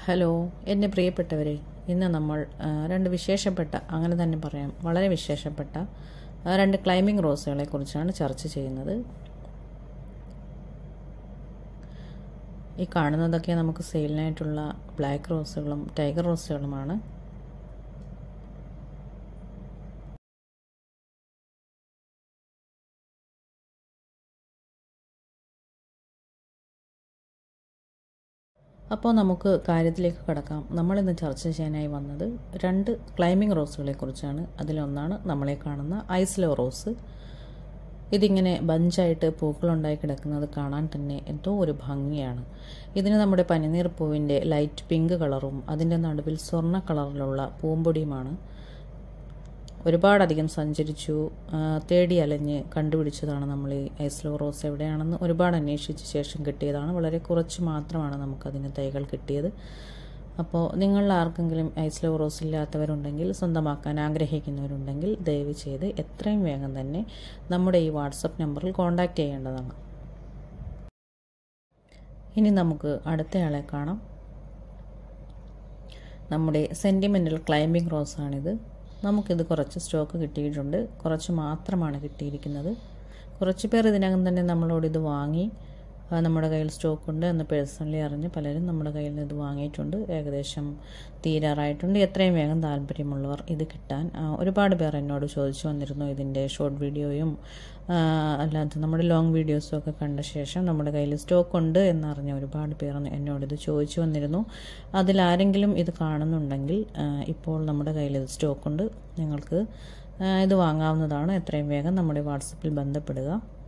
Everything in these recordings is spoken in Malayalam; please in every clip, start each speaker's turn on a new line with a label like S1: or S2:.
S1: ഹലോ എൻ്റെ പ്രിയപ്പെട്ടവരെ ഇന്ന് നമ്മൾ ആ, രണ്ട് വിശേഷപ്പെട്ട അങ്ങനെ തന്നെ പറയാം വളരെ വിശേഷപ്പെട്ട ആ, രണ്ട് ക്ലൈമ്പിംഗ് റോസുകളെ കുറിച്ചാണ് ചർച്ച ചെയ്യുന്നത് ഈ കാണുന്നതൊക്കെ നമുക്ക് സെയിലിനായിട്ടുള്ള ബ്ലാക്ക് റോസുകളും ടൈഗർ റോസുകളുമാണ് അപ്പോൾ നമുക്ക് കാര്യത്തിലേക്ക് കടക്കാം നമ്മളിന്ന് ചർച്ച ചെയ്യാനായി വന്നത് രണ്ട് ക്ലൈമ്പിംഗ് റോസുകളെ കുറിച്ചാണ് അതിലൊന്നാണ് നമ്മളെ കാണുന്ന ഐസ്ലോ റോസ് ഇതിങ്ങനെ ബഞ്ചായിട്ട് പൂക്കളുണ്ടായി കിടക്കുന്നത് കാണാൻ തന്നെ എന്തോ ഒരു ഭംഗിയാണ് ഇതിന് നമ്മുടെ പനിനീർ പൂവിൻ്റെ ലൈറ്റ് പിങ്ക് കളറും അതിൻ്റെ നടുവിൽ സ്വർണ്ണ കളറിലുള്ള പൂമ്പൊടിയുമാണ് ഒരുപാടധികം സഞ്ചരിച്ചു ആ, തേടി അലഞ്ഞ് കണ്ടുപിടിച്ചതാണ് നമ്മൾ ഈ ഐസ്ലോ റോസ് എവിടെയാണെന്ന് ഒരുപാട് അന്വേഷിച്ച ശേഷം കിട്ടിയതാണ് വളരെ കുറച്ച് മാത്രമാണ് നമുക്കതിന് തൈകൾ കിട്ടിയത് അപ്പോൾ നിങ്ങൾ ആർക്കെങ്കിലും ഐസ്ലോ റോസ് ഇല്ലാത്തവരുണ്ടെങ്കിൽ സ്വന്തമാക്കാൻ ആഗ്രഹിക്കുന്നവരുണ്ടെങ്കിൽ ദയവ് ചെയ്ത് എത്രയും വേഗം തന്നെ നമ്മുടെ ഈ വാട്സപ്പ് നമ്പറിൽ കോൺടാക്റ്റ് ചെയ്യേണ്ടതാണ് ഇനി നമുക്ക് അടുത്തയാളെ കാണാം നമ്മുടെ സെൻറ്റിമെൻ്റൽ ക്ലൈമ്പിംഗ് റോസാണിത് നമുക്കിത് കുറച്ച് സ്റ്റോക്ക് കിട്ടിയിട്ടുണ്ട് കുറച്ച് മാത്രമാണ് കിട്ടിയിരിക്കുന്നത് കുറച്ച് പേർ ഇതിനകം തന്നെ നമ്മളോട് ഇത് വാങ്ങി ആ, നമ്മുടെ കയ്യിൽ സ്റ്റോക്ക് ഉണ്ട് എന്ന് പേഴ്സണലി അറിഞ്ഞ് പലരും നമ്മുടെ കയ്യിൽ നിന്ന് ഇത് വാങ്ങിയിട്ടുണ്ട് ഏകദേശം തീരാറായിട്ടുണ്ട് എത്രയും വേഗം താല്പര്യമുള്ളവർ ഇത് കിട്ടാൻ ആ, ഒരുപാട് പേർ എന്നോട് ചോദിച്ചു വന്നിരുന്നു ഇതിൻ്റെ ഷോർട്ട് വീഡിയോയും ആ, അല്ലാത്ത നമ്മുടെ ലോങ് വീഡിയോസും ഒക്കെ കണ്ട ശേഷം നമ്മുടെ കയ്യിൽ സ്റ്റോക്ക് ഉണ്ട് എന്നറിഞ്ഞ ഒരുപാട് പേർ എന്നോട് ഇത് ചോദിച്ചു വന്നിരുന്നു അതിലാരെങ്കിലും ഇത് കാണുന്നുണ്ടെങ്കിൽ ആ, ഇപ്പോൾ നമ്മുടെ കയ്യിൽ ഇത് സ്റ്റോക്ക് ഉണ്ട് നിങ്ങൾക്ക് ആ, ഇത് വാങ്ങാവുന്നതാണ് എത്രയും വേഗം നമ്മുടെ വാട്സപ്പിൽ ബന്ധപ്പെടുക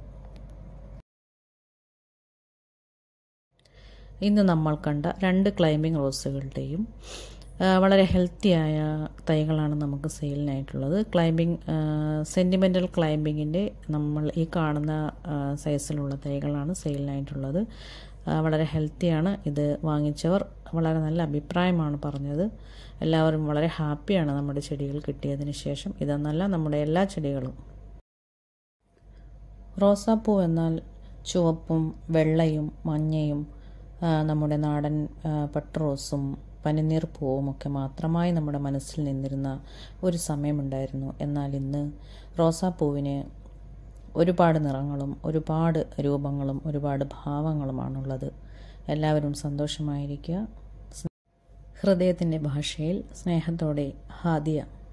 S1: ഇന്ന് നമ്മൾ കണ്ട രണ്ട് ക്ലൈമ്പിംഗ് റോസുകളുടെയും ആ, വളരെ ഹെൽത്തിയായ തൈകളാണ് നമുക്ക് സെയിലിനായിട്ടുള്ളത് ക്ലൈമ്പിംഗ് സെൻറ്റിമെൻ്റൽ ക്ലൈമ്പിങ്ങിൻ്റെ നമ്മൾ ഈ കാണുന്ന ആ, സൈസിലുള്ള തൈകളാണ് സെയിലിനായിട്ടുള്ളത് ആ, വളരെ ഹെൽത്തിയാണ് ഇത് വാങ്ങിച്ചവർ വളരെ നല്ല അഭിപ്രായമാണ് പറഞ്ഞത് എല്ലാവരും വളരെ ഹാപ്പിയാണ് നമ്മുടെ ചെടികൾ കിട്ടിയതിന് ശേഷം ഇതെന്നല്ല നമ്മുടെ എല്ലാ ചെടികളും റോസാപ്പൂ എന്നാൽ ചുവപ്പും വെള്ളയും മഞ്ഞയും ആ, നമ്മുടെ നാടൻ ആ, പട്ടുറോസും പനിനീർ പൂവും ഒക്കെ മാത്രമായി നമ്മുടെ മനസ്സിൽ നിന്നിരുന്ന ഒരു സമയമുണ്ടായിരുന്നു എന്നാൽ ഇന്ന് റോസാപ്പൂവിന് ഒരുപാട് നിറങ്ങളും ഒരുപാട് രൂപങ്ങളും ഒരുപാട് ഭാവങ്ങളുമാണുള്ളത് എല്ലാവരും സന്തോഷമായിരിക്കുക ഹൃദയത്തിൻ്റെ ഭാഷയിൽ സ്നേഹത്തോടെ ഹാദിയ